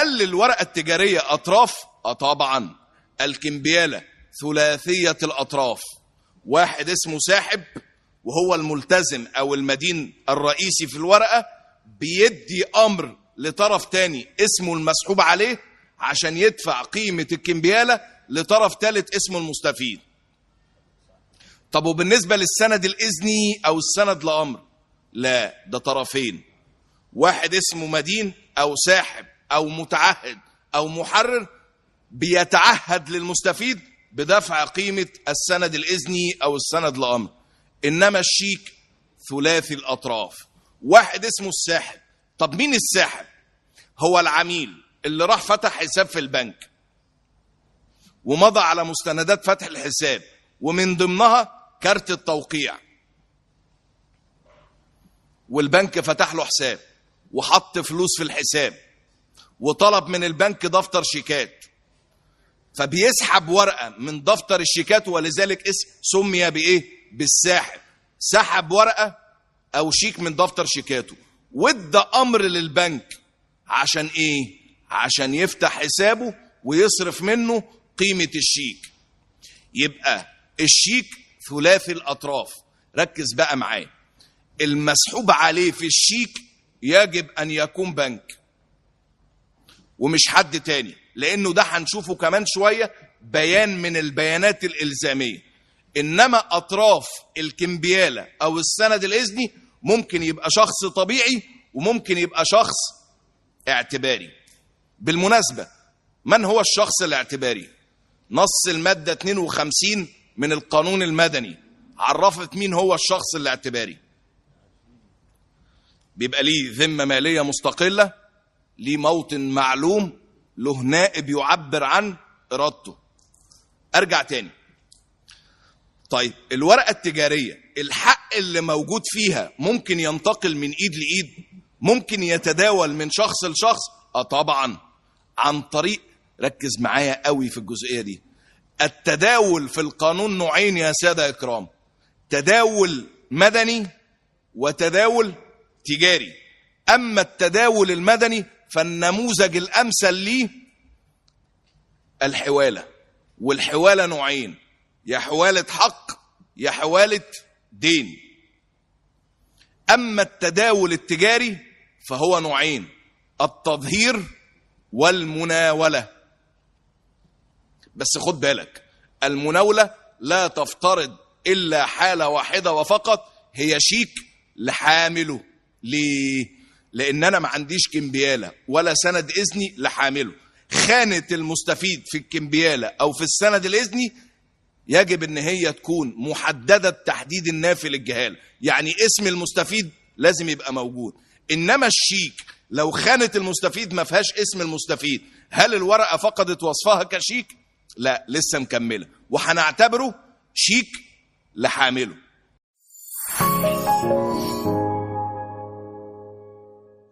هل الورقة التجارية أطراف؟ أه طبعا الكمبيالة ثلاثية الأطراف واحد اسمه ساحب وهو الملتزم أو المدين الرئيسي في الورقة بيدي أمر لطرف تاني اسمه المسحوب عليه عشان يدفع قيمة الكمبيالة لطرف ثالث اسمه المستفيد طب وبالنسبة للسند الإذني أو السند لأمر لا ده طرفين واحد اسمه مدين أو ساحب أو متعهد أو محرر بيتعهد للمستفيد بدفع قيمة السند الإذني أو السند لأمر إنما الشيك ثلاثي الأطراف واحد اسمه الساحب طب مين الساحب هو العميل اللي راح فتح حساب في البنك ومضى على مستندات فتح الحساب ومن ضمنها كارت التوقيع والبنك فتح له حساب وحط فلوس في الحساب وطلب من البنك دفتر شيكات فبيسحب ورقة من دفتر الشيكات ولذلك اسم سمي بإيه؟ بالساحب سحب ورقة أو شيك من دفتر شيكاته وادى أمر للبنك عشان إيه؟ عشان يفتح حسابه ويصرف منه قيمة الشيك يبقى الشيك ثلاثي الأطراف ركز بقى معايا المسحوب عليه في الشيك يجب أن يكون بنك ومش حد تاني لأنه ده هنشوفه كمان شوية بيان من البيانات الإلزامية إنما أطراف الكمبيالة أو السند الإذني ممكن يبقى شخص طبيعي وممكن يبقى شخص اعتباري بالمناسبة من هو الشخص الاعتباري نص المادة 52 من القانون المدني عرفت مين هو الشخص الاعتباري بيبقى ليه ذمة مالية مستقلة ليه موطن معلوم له نائب يعبر عن إرادته أرجع تاني طيب الورقة التجارية الحق اللي موجود فيها ممكن ينتقل من إيد لإيد ممكن يتداول من شخص لشخص اه طبعا عن طريق ركز معايا قوي في الجزئية دي التداول في القانون نوعين يا سادة إكرام تداول مدني وتداول تجاري أما التداول المدني فالنموذج الأمثل ليه الحوالة والحوالة نوعين يا حوالة حق يا حوالة دين أما التداول التجاري فهو نوعين التظهير والمناولة بس خد بالك المناولة لا تفترض إلا حالة واحدة وفقط هي شيك لحامله ليه؟ لأن أنا ما عنديش كمبيالة ولا سند إذني لحامله خانة المستفيد في الكمبيالة أو في السند الإذني يجب ان هي تكون محدده التحديد النافي للجهاله يعني اسم المستفيد لازم يبقى موجود انما الشيك لو خانت المستفيد ما فيهاش اسم المستفيد هل الورقه فقدت وصفها كشيك لا لسه مكمله وهنعتبره شيك لحامله